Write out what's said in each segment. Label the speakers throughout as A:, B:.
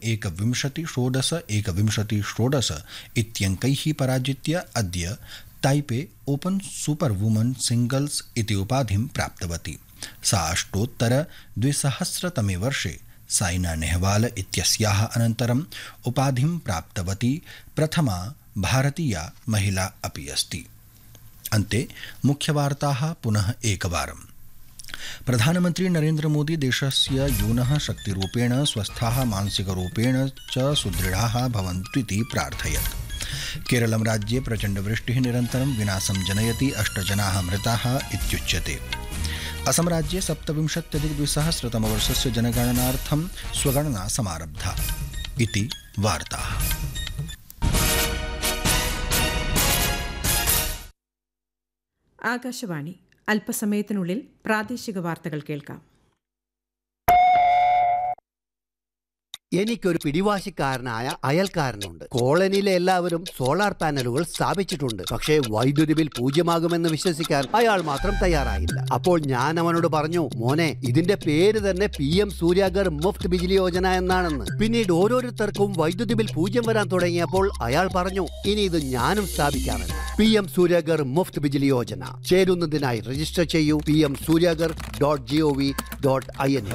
A: एकविंशति षोडश एकविंशति षोडश इत्यङ्कैः पराजित्य अद्य Taipei Open super woman singles इति उपाधिं प्राप्तवती सा अष्टोत्तर द्विसहस्रतमे वर्षे साइना नेहवाल इत्यस्याः अनन्तरम् उपाधिं प्राप्तवती प्रथमा भारतीया महिला अपि अस्ति अन्ते मुख्यवार्ताः पुनः एकवारम् प्रधानमन्त्री नरेन्द्रमोदी देशस्य यूनः शक्तिरूपेण स्वस्थाः मानसिकरूपेण च सुदृढाः भवन्त्विति प्रार्थयत् केरलं राज्ये प्रचण्डवृष्टिः निरन्तरं विनाशं जनयति अष्टजनाः मृताः इत्युच्यते असम राज्ये सप्तविंशत्यधिक द्विसहस्रतमवर्षस्य जनगणनार्थं स्वगणना समारब्धा इति वार्ताः
B: ആകാശവാണി അല്പസമയത്തിനുള്ളിൽ പ്രാദേശിക വാർത്തകൾ കേൾക്കാം
C: എനിക്കൊരു പിടിവാശിക്കാരനായ അയൽക്കാരനുണ്ട് കോളനിയിലെ എല്ലാവരും സോളാർ പാനലുകൾ സ്ഥാപിച്ചിട്ടുണ്ട് പക്ഷേ വൈദ്യുതി ബിൽ പൂജ്യമാകുമെന്ന് വിശ്വസിക്കാൻ അയാൾ മാത്രം തയ്യാറായില്ല അപ്പോൾ ഞാൻ അവനോട് പറഞ്ഞു മോനെ ഇതിന്റെ പേര് തന്നെ പി എം സൂര്യാഗർ മുഫ്ത് ബിജിലി യോജന എന്നാണെന്ന് പിന്നീട് ഓരോരുത്തർക്കും വൈദ്യുതി ബിൽ പൂജ്യം വരാൻ തുടങ്ങിയപ്പോൾ അയാൾ പറഞ്ഞു ഇനി ഇത് ഞാനും സ്ഥാപിക്കാമെന്ന് പി എം സൂര്യാഗർ മുഫ്ത് ബിജിലി യോജന ചേരുന്നതിനായി രജിസ്റ്റർ ചെയ്യൂ P M Suryaghar dot G O V dot I N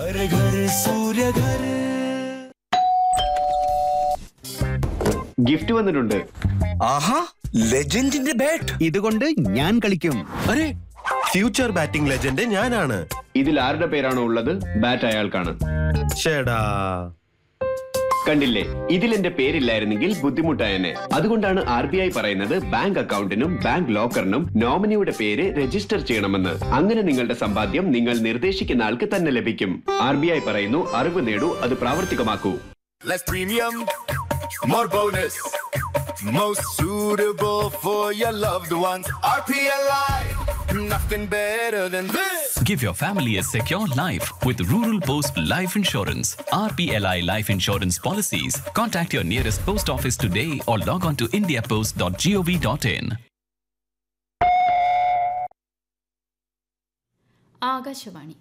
D: gift വന്നിട്ടുണ്ട്
E: ആഹാ ലെജൻഡിന്റെ ബാറ്റ്
F: ഇതുകൊണ്ട് ഞാൻ കളിക്കും
E: അരെ ഫ്യൂച്ചർ ബാറ്റിംഗ് ലെജൻഡ് ഞാനാണ്
D: ഇതിൽ ആരുടെ പേരാണോ ഉള്ളത് ബാറ്റ് അയാൾക്കാണ്
E: ഷേടാ
D: കണ്ടില്ലേ ഇതിൽ എന്റെ പേരില്ലായിരുന്നെങ്കിൽ ബുദ്ധിമുട്ടായെന്നെ അതുകൊണ്ടാണ് ആർ ബി ഐ പറയുന്നത് ബാങ്ക് അക്കൗണ്ടിനും ബാങ്ക് ലോക്കറിനും നോമിനിയുടെ പേര് രജിസ്റ്റർ ചെയ്യണമെന്ന് അങ്ങനെ നിങ്ങളുടെ സമ്പാദ്യം നിങ്ങൾ നിർദ്ദേശിക്കുന്ന ആൾക്ക് തന്നെ ലഭിക്കും ആർ ബി ഐ പറയുന്നു അറിവ് നേടൂ അത് പ്രാവർത്തികമാക്കൂ
G: Less premium, more bonus. Most suitable for your loved ones. RPLI, nothing better than this.
H: Give your family a secure life with Rural Post Life Insurance. RPLI Life Insurance policies. Contact your nearest post office today or log on to indiapost.gov.in.
I: Akashvani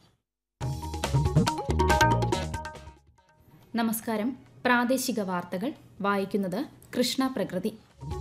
I: നമസ്കാരം പ്രാദേശിക വാർത്തകൾ വായിക്കുന്നത് കൃഷ്ണ പ്രകൃതി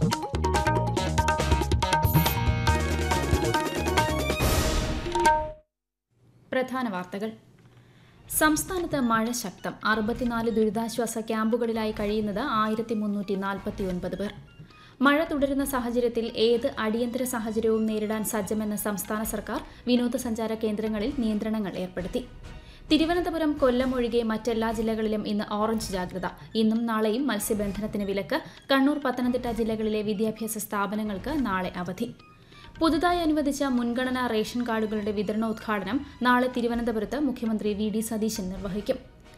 I: പ്രധാന വാർത്തകൾ സംസ്ഥാനത്ത് മഴ ശക്തം അറുപത്തിനാല് ദുരിതാശ്വാസ ക്യാമ്പുകളിലായി കഴിയുന്നത് ആയിരത്തി മുന്നൂറ്റി നാൽപ്പത്തി ഒൻപത് പേർ മഴ തുടരുന്ന സാഹചര്യത്തിൽ ഏത് അടിയന്തര സാഹചര്യവും നേരിടാൻ സജ്ജമെന്ന സംസ്ഥാന സർക്കാർ വിനോദസഞ്ചാര കേന്ദ്രങ്ങളിൽ നിയന്ത്രണങ്ങൾ ഏർപ്പെടുത്തി തിരുവനന്തപുരം കൊല്ലം ഒഴികെ മറ്റെല്ലാ ജില്ലകളിലും ഇന്ന് ഓറഞ്ച് ജാഗ്രത ഇന്നും നാളെയും മത്സ്യബന്ധനത്തിന് വിലക്ക് കണ്ണൂർ പത്തനംതിട്ട ജില്ലകളിലെ വിദ്യാഭ്യാസ സ്ഥാപനങ്ങൾക്ക് നാളെ അവധി പുതുതായി അനുവദിച്ച മുൻഗണനാ റേഷൻ കാർഡുകളുടെ വിതരണോദ്ഘാടനം നാളെ തിരുവനന്തപുരത്ത് മുഖ്യമന്ത്രി വി ഡി സതീശൻ നിർവഹിക്കും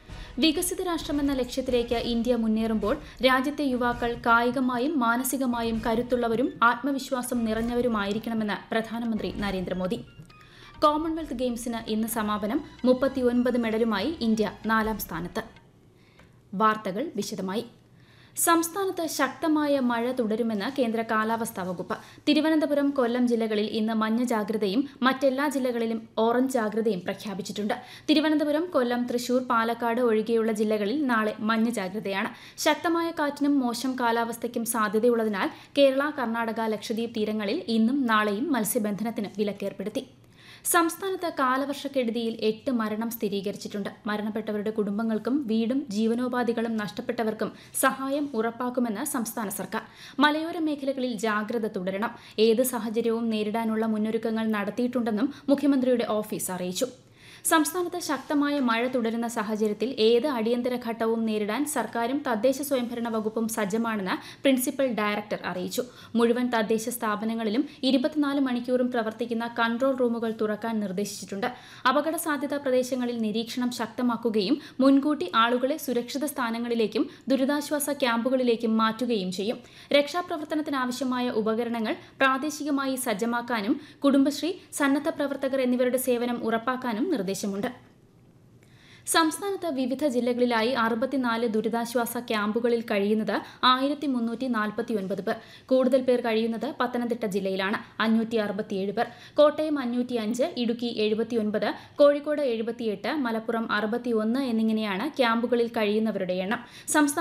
I: വികസിത രാഷ്ട്രമെന്ന ലക്ഷ്യത്തിലേക്ക് ഇന്ത്യ മുന്നേറുമ്പോൾ രാജ്യത്തെ യുവാക്കൾ കായികമായും മാനസികമായും കരുത്തുള്ളവരും ആത്മവിശ്വാസം നിറഞ്ഞവരുമായിരിക്കണമെന്ന് പ്രധാനമന്ത്രി നരേന്ദ്രമോദി കോമൺവെൽത്ത് ഗെയിംസിന് ഇന്ന് സമാപനം മുപ്പത്തിയൊൻപത് മെഡലുമായി ഇന്ത്യ നാലാം സ്ഥാനത്ത് വാർത്തകൾ വിശദമായി സംസ്ഥാനത്ത് ശക്തമായ മഴ തുടരുമെന്ന് കേന്ദ്ര കാലാവസ്ഥാ വകുപ്പ് തിരുവനന്തപുരം കൊല്ലം ജില്ലകളിൽ ഇന്ന് മഞ്ഞ ജാഗ്രതയും മറ്റെല്ലാ ജില്ലകളിലും ഓറഞ്ച് ജാഗ്രതയും പ്രഖ്യാപിച്ചിട്ടുണ്ട് തിരുവനന്തപുരം കൊല്ലം തൃശൂർ പാലക്കാട് ഒഴികെയുള്ള ജില്ലകളിൽ നാളെ മഞ്ഞ ജാഗ്രതയാണ് ശക്തമായ കാറ്റിനും മോശം കാലാവസ്ഥയ്ക്കും സാധ്യതയുള്ളതിനാൽ കേരള കർണാടക ലക്ഷദ്വീപ് തീരങ്ങളിൽ ഇന്നും നാളെയും മത്സ്യബന്ധനത്തിന് വിലക്കേർപ്പെടുത്തി സംസ്ഥാനത്ത് കാലവർഷക്കെടുതിയിൽ എട്ട് മരണം സ്ഥിരീകരിച്ചിട്ടുണ്ട് മരണപ്പെട്ടവരുടെ കുടുംബങ്ങൾക്കും വീടും ജീവനോപാധികളും നഷ്ടപ്പെട്ടവർക്കും സഹായം ഉറപ്പാക്കുമെന്ന് സംസ്ഥാന സർക്കാർ മലയോര മേഖലകളിൽ ജാഗ്രത തുടരണം ഏത് സാഹചര്യവും നേരിടാനുള്ള മുന്നൊരുക്കങ്ങൾ നടത്തിയിട്ടുണ്ടെന്നും മുഖ്യമന്ത്രിയുടെ ഓഫീസ് അറിയിച്ചു സംസ്ഥാനത്ത് ശക്തമായ മഴ തുടരുന്ന സാഹചര്യത്തിൽ ഏത് അടിയന്തര ഘട്ടവും നേരിടാൻ സർക്കാരും തദ്ദേശ സ്വയംഭരണ വകുപ്പും സജ്ജമാണെന്ന് പ്രിൻസിപ്പൽ ഡയറക്ടർ അറിയിച്ചു മുഴുവൻ തദ്ദേശ സ്ഥാപനങ്ങളിലും ഇരുപത്തിനാല് മണിക്കൂറും പ്രവർത്തിക്കുന്ന കൺട്രോൾ റൂമുകൾ തുറക്കാൻ നിർദ്ദേശിച്ചിട്ടുണ്ട് അപകട സാധ്യതാ പ്രദേശങ്ങളിൽ നിരീക്ഷണം ശക്തമാക്കുകയും മുൻകൂട്ടി ആളുകളെ സുരക്ഷിത സ്ഥാനങ്ങളിലേക്കും ദുരിതാശ്വാസ ക്യാമ്പുകളിലേക്കും മാറ്റുകയും ചെയ്യും രക്ഷാപ്രവർത്തനത്തിനാവശ്യമായ ഉപകരണങ്ങൾ പ്രാദേശികമായി സജ്ജമാക്കാനും കുടുംബശ്രീ സന്നദ്ധ പ്രവർത്തകർ എന്നിവരുടെ സേവനം ഉറപ്പാക്കാനും നിർദ്ദേശമുണ്ട് സംസ്ഥാനത്ത് വിവിധ ജില്ലകളിലായി അറുപത്തിനാല് ദുരിതാശ്വാസ ക്യാമ്പുകളിൽ കഴിയുന്നത് ആയിരത്തി മുന്നൂറ്റി നാൽപ്പത്തി ഒൻപത് പേർ കൂടുതൽ പേർ കഴിയുന്നത് പത്തനംതിട്ട ജില്ലയിലാണ് അഞ്ഞൂറ്റി അറുപത്തിയേഴ് പേർ കോട്ടയം അഞ്ഞൂറ്റി അഞ്ച് ഇടുക്കി എഴുപത്തിയൊൻപത് കോഴിക്കോട് എഴുപത്തിയെട്ട് മലപ്പുറം അറുപത്തിയൊന്ന് എന്നിങ്ങനെയാണ് ക്യാമ്പുകളിൽ കഴിയുന്നവരുടെ എണ്ണം സംസ്ഥാന